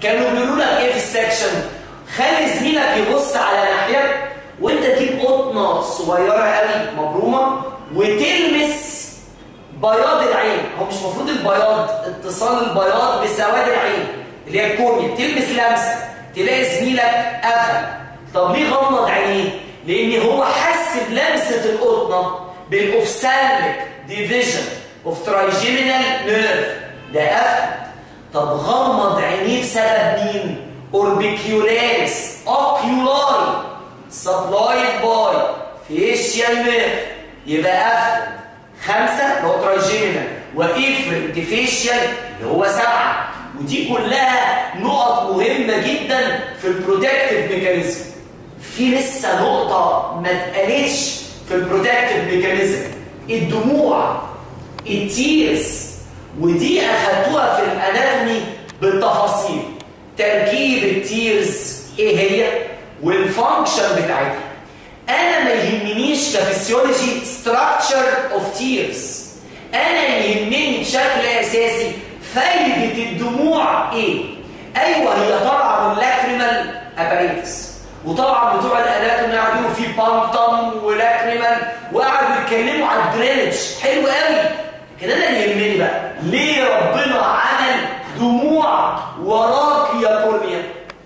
كانوا بيقولوا لك ايه في السكشن خلي زميلك يبص على ناحيه وانت تجيب قطنه صغيره قوي مبرومه وتلمس بياض العين هو مش المفروض البياض اتصال البياض بسواد العين اللي هي الكورنيا تلمس لمسه تلاقي زميلك قفل طب ليه غمض عينيه لان هو حس بلمسه القطنه بالاوفسالميك ديفيجن اوف ترايجيمينال نيرف ده قفل طب غمض عينيه بسبب مين اوربيكيولاريس اوكيولاري سبلايد باي فيشيال نيرف يبقى قفل خمسة اللي هو ترايجيمينال وإفرنت فيشيال اللي هو سبعة ودي كلها نقط مهمة جدا في البروتكتيف ميكانيزم في لسه نقطة ما اتقالتش في البروتكتيف ميكانيزم الدموع التيرز ودي أخدتوها في الأناتومي بالتفاصيل تركيب التيرز إيه هي والفانكشن بتاعتها انا ما يهمنيش كفسيولوجي structure of tears انا يهمني بشكل اساسي فايده الدموع ايه ايوه هي طالعه من لاكريمال اباريتس وطبعا بتوع الاناتومي قاعدين في بانتم ولاكريمال وقعدوا يتكلموا على الدرينج حلو قوي لكن انا اللي يهمني بقى ليه ربنا عمل دموع وراك يا كورنيا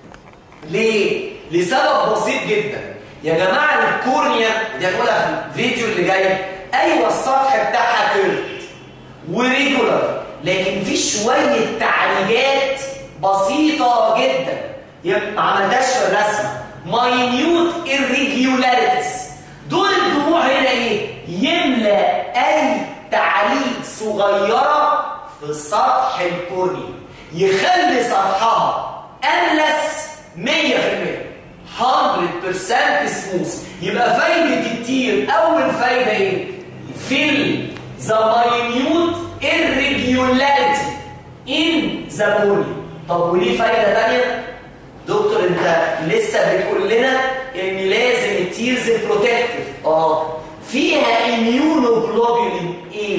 ليه لسبب بسيط جدا يا جماعة الكورنيا دي هنقولها في الفيديو اللي جاي أيوة السطح بتاعها كيرت وريجولار لكن في شوية تعريجات بسيطة جدا يبقى ما عملتهاش في الرسمة minute irregularities دول الدموع هنا ايه؟ يملى أي تعريج صغيرة في سطح الكورنيا يخلي سطحها أملس 100% 100% سموث يبقى فايدة التير أول فايدة إيه؟ fill the minute irregularity in the body طب وليه فايدة تانية؟ دكتور أنت لسه بتقول لنا إن لازم التيرز بروتكتيف آه فيها immunoglobulin A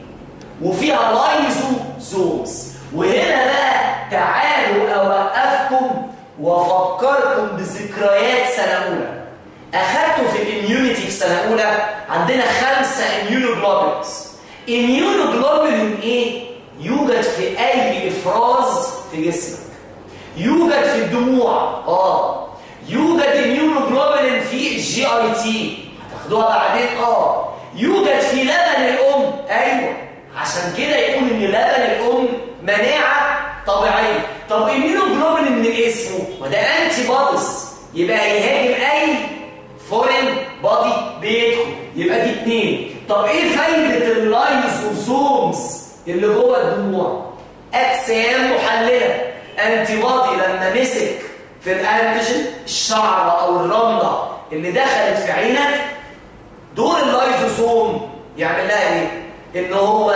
وفيها لايزوزومز وهنا بقى تعالوا أوقفكم وافكركم بذكريات سنه اولى اخدتوا في الاميونيتي في سنه اولى عندنا خمسه اميونوجلوبولينز اميونوجلوبولين ايه يوجد في اي افراز في جسمك يوجد في الدموع اه يوجد اميونوجلوبولين في الجي اي تي هتاخدوها بعدين اه يوجد في لبن الام ايوه عشان كده يقول ان لبن الام مناعه طبيعيه طب اميونوجلوبولين من اسمه وده انتي بوديز يبقى هيهاجم اي فورين بادي بيدخل يبقى دي اتنين طب ايه فايده اللايزوزومز اللي جوه الدموع اجسام محلله انتي بادي لما مسك في الانتيجين الشعره او الرمله اللي دخلت في عينك دور اللايزوزوم يعمل لها ايه ان هو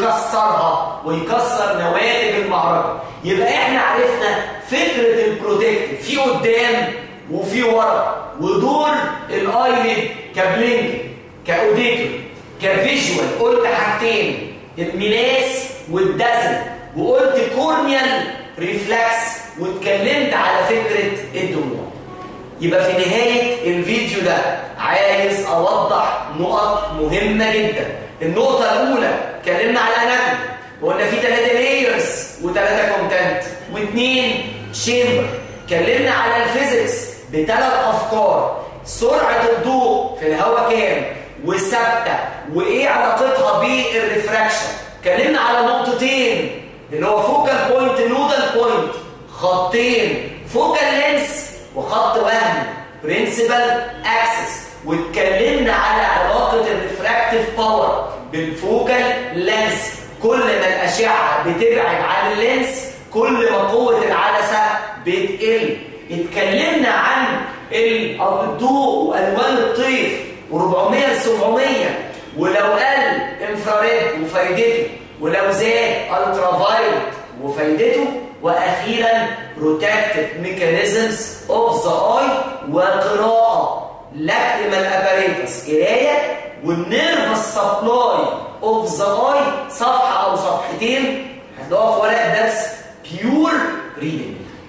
يكسرها ويكسر نواتج المعركه يبقى احنا عرفنا فكره البروتكتيف في قدام وفي ورا ودور الايلid كبلينك كاوديتور كفيجوال قلت حاجتين الميلاس والدزن وقلت كورنيال ريفلكس واتكلمت على فكره الدموع يبقى في نهايه الفيديو ده عايز اوضح نقط مهمه جدا النقطه الاولى اتكلمنا على الاناتومي وقلنا في ثلاثه لايرز وثلاثه كونتنت واثنين تشامبر اتكلمنا على الفيزيكس بثلاث افكار سرعه الضوء في الهواء كام وثابته وايه علاقتها بالريفراكشن اتكلمنا على نقطتين اللي هو فوكال بوينت نودال بوينت خطين فوكال لينس وخط وهم برنسبل اكسس واتكلمنا على علاقه الريفراكتيف باور بالفوكال لينس كل ما الاشعه بتبعد عن اللينس كل ما قوه العدسه بتقل اتكلمنا عن الضوء والوان الطيف و400 ل 700 ولو قل انفراريد وفايدته ولو زاد الترا فايولت وفايدته واخيرا بروتكتيف ميكانيزمز اوف ذا اي وقراءه لاكريمال اباريتس قرايه والنيرف سبلاي اوف ذا اي صفحه او صفحتين هتلاقوها في ورق درس بيور ريدنج